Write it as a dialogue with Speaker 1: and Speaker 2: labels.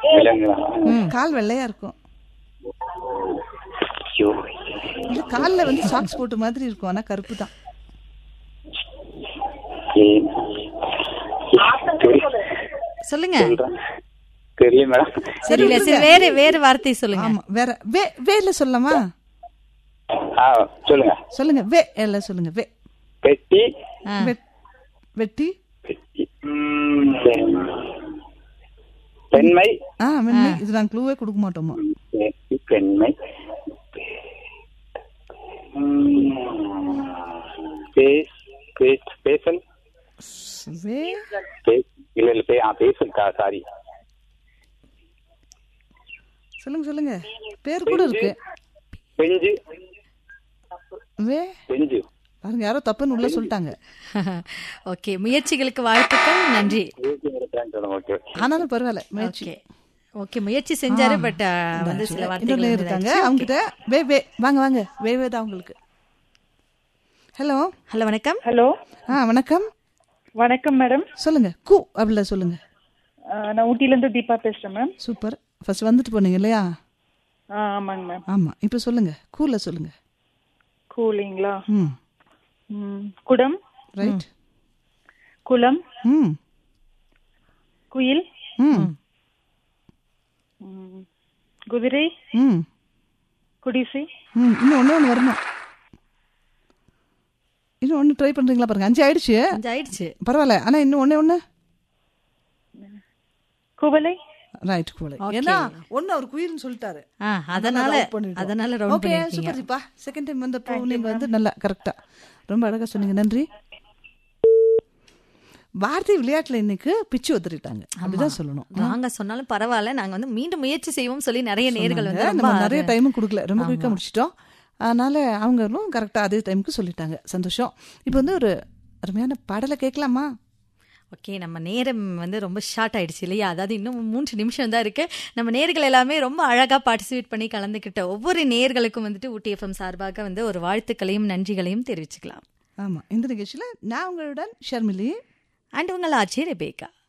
Speaker 1: விலங்குகளா
Speaker 2: கால் வெள்ளையா இருக்கும்
Speaker 1: ஐயோ
Speaker 2: இது கால்ல வந்து சாக்ஸ் போட்ட மாதிரி இருக்கும் ஆனா கருப்பு தான்
Speaker 1: ஏன்
Speaker 3: சொல்லுங்க
Speaker 1: சொல்றேன். தெரியல மேடம்
Speaker 3: தெரியல சரி வேற வேற வார்த்தை சொல்லுங்க
Speaker 2: ஆமா வேற வே வேல சொல்லலாமா
Speaker 1: ஆ சொல்லுங்க
Speaker 2: சொல்லுங்க வே இல்ல சொல்லுங்க வே
Speaker 1: பெட்டி
Speaker 3: ஆ.
Speaker 2: வெட்- வெட்டி
Speaker 1: பெட்டி ம், பெண்- பெண்மை
Speaker 2: ஆ வெண்மை இது நான் க்ளூவே கொடுக்க மாட்டோமா
Speaker 1: பெட்டி, பெண்மை ம், பேஸ் பேஸ் பேசல்
Speaker 2: வே
Speaker 1: பேஸ் இல்ல இல்ல பே- ஆ பேசல் சாரி
Speaker 2: சொல்லுங்க சொல்லுங்க பேர் கூட இருக்கு
Speaker 1: பெஞ்சு
Speaker 2: வே
Speaker 1: பெஞ்சு
Speaker 2: பாருங்க யாரோ தப்புன்னு உள்ள சொல்லிட்டாங்க
Speaker 3: ஓகே முயற்சிகளுக்கு வாழ்த்துக்கள் நன்றி
Speaker 1: ஓகே
Speaker 2: ஆனாலும் பரவாயில்ல முயற்சி
Speaker 3: ஓகே ஓகே முயற்சி செஞ்சாரு பட் வந்து சில
Speaker 2: இன்னொன்னு
Speaker 3: வார்த்தைகள்
Speaker 2: இருக்காங்க
Speaker 3: வந்து
Speaker 2: அவங்க கிட்ட வே வே வாங்க வாங்க வே வே தான் உங்களுக்கு ஹலோ
Speaker 3: ஹலோ வணக்கம்
Speaker 4: ஹலோ
Speaker 2: ஆ வணக்கம்
Speaker 4: வணக்கம் மேடம்
Speaker 2: சொல்லுங்க கு அப்படில சொல்லுங்க
Speaker 4: நான் ஊட்டிலேருந்து தீபா பேசுகிறேன் மேம்
Speaker 2: சூப்பர் ஃபர்ஸ்ட் வந்துட்டு போனீங்க இல்லையா
Speaker 4: ஆ ஆமாங்க மேம்
Speaker 2: ஆமா இப்போ சொல்லுங்க கூல சொல்லுங்க
Speaker 4: கூலிங்களா
Speaker 2: ம்
Speaker 4: ம், குடம்
Speaker 2: ரைட்
Speaker 4: குளம்
Speaker 2: ம்
Speaker 4: குயில்
Speaker 2: ம்
Speaker 4: ம், குதிரை
Speaker 2: ம்
Speaker 4: குடிசை
Speaker 2: ம் இன்னும் ஒன்று ஒன்று வரணும் இன்னும் ஒன்று ட்ரை பண்ணுறீங்களா பாருங்க அஞ்சு ஆயிடுச்சு
Speaker 3: கொஞ்சம் ஆயிடுச்சு
Speaker 2: பரவாயில்ல ஆனால் இன்னும் ஒன்றே ஒன்று
Speaker 4: குவளை
Speaker 2: ரைட் கூலை
Speaker 3: Okay.
Speaker 2: ஏன்னா ஒன்று அவர் குயில்னு சொல்லிட்டாரு
Speaker 3: ஆ அதனால அதனால ரவுண்ட்
Speaker 2: ஓகே
Speaker 3: பண்ணிருக்கீங்க
Speaker 2: சூப்பர் ஜிப்பா செகண்ட் டைம் வந்தப்போ நீங்க வந்து நல்லா கரெக்டா ரொம்ப அழகா சொன்னீங்க நன்றி வார்த்தை விளையாட்டுல இன்னைக்கு பிச்சு ஒத்துறிட்டாங்க அப்படிதான் சொல்லணும்
Speaker 3: நாங்க சொன்னாலும் பரவாயில்ல நாங்க வந்து மீண்டும் முயற்சி செய்வோம் சொல்லி நிறைய நேர்கள் வந்து
Speaker 2: நம்ம
Speaker 3: ரொம்ப
Speaker 2: நிறைய டைமும் கொடுக்கல ரொம்ப குயிக்கா முடிச்சிட்டோம் அதனால அவங்களும் கரெக்டா அதே டைமுக்கு சொல்லிட்டாங்க சந்தோஷம் இப்போ வந்து ஒரு அருமையான பாடலை கேட்கலாமா
Speaker 3: ஓகே நம்ம நேரம் வந்து ரொம்ப ஷார்ட் ஆயிடுச்சு இல்லையா அதாவது இன்னும் மூன்று நிமிஷம் தான் இருக்கு நம்ம நேர்கள் எல்லாமே ரொம்ப அழகா பார்ட்டிசிபேட் பண்ணி கலந்துக்கிட்ட ஒவ்வொரு நேர்களுக்கும் வந்துட்டு ஊட்டி எஃப்எம் சார்பாக வந்து ஒரு வாழ்த்துக்களையும் நன்றிகளையும் தெரிவிச்சுக்கலாம்
Speaker 2: ஆமா இந்த நிகழ்ச்சியில நான் உங்களுடன் ஷர்மிலி
Speaker 3: அண்ட் உங்கள் ஆட்சி ரெபேக்கா